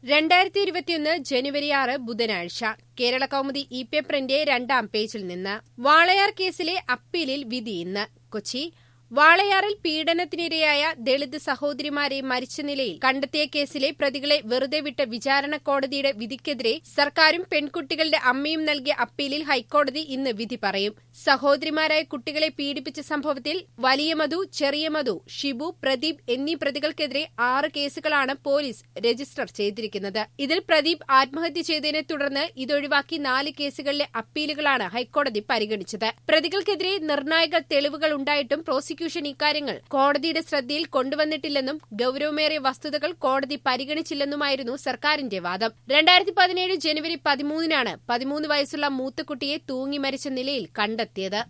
രണ്ടായിരത്തി ഇരുപത്തിയൊന്ന് ജനുവരി ആറ് ബുധനാഴ്ച കേരള കൗമുദി ഇ പേപ്പറിന്റെ രണ്ടാം പേജിൽ നിന്ന് വാളയാർ കേസിലെ അപ്പീലിൽ വിധി ഇന്ന് കൊച്ചി വാളയാറിൽ പീഡനത്തിനിരയായ ദളിത് സഹോദരിമാരെ മരിച്ച നിലയിൽ കണ്ടെത്തിയ കേസിലെ പ്രതികളെ വെറുതെ വിട്ട വിചാരണ കോടതിയുടെ വിധിക്കെതിരെ സർക്കാരും പെൺകുട്ടികളുടെ അമ്മയും നൽകിയ അപ്പീലിൽ ഹൈക്കോടതി ഇന്ന് വിധി പറയും സഹോദരിമാരായ കുട്ടികളെ പീഡിപ്പിച്ച സംഭവത്തിൽ വലിയ മധു ചെറിയ മധു ഷിബു പ്രദീപ് എന്നീ പ്രതികൾക്കെതിരെ ആറ് കേസുകളാണ് പോലീസ് രജിസ്റ്റർ ചെയ്തിരിക്കുന്നത് ഇതിൽ പ്രദീപ് ആത്മഹത്യ ചെയ്തതിനെ തുടർന്ന് ഇതൊഴിവാക്കി നാല് കേസുകളിലെ അപ്പീലുകളാണ് ഹൈക്കോടതി പരിഗണിച്ചത് പ്രതികൾക്കെതിരെ നിർണായക തെളിവുകൾ ഉണ്ടായിട്ടും പ്രോസിക്യൂഷൻ ഇക്കാര്യങ്ങൾ കോടതിയുടെ ശ്രദ്ധയിൽ കൊണ്ടുവന്നിട്ടില്ലെന്നും ഗൌരവമേറിയ വസ്തുതകൾ കോടതി പരിഗണിച്ചില്ലെന്നുമായിരുന്നു സർക്കാരിന്റെ വാദം രണ്ടായിരത്തി പതിനേഴ് ജനുവരി പതിമൂന്നിനാണ് പതിമൂന്ന് വയസ്സുള്ള മൂത്തക്കുട്ടിയെ തൂങ്ങി മരിച്ച നിലയിൽ കണ്ടെത്തിയത്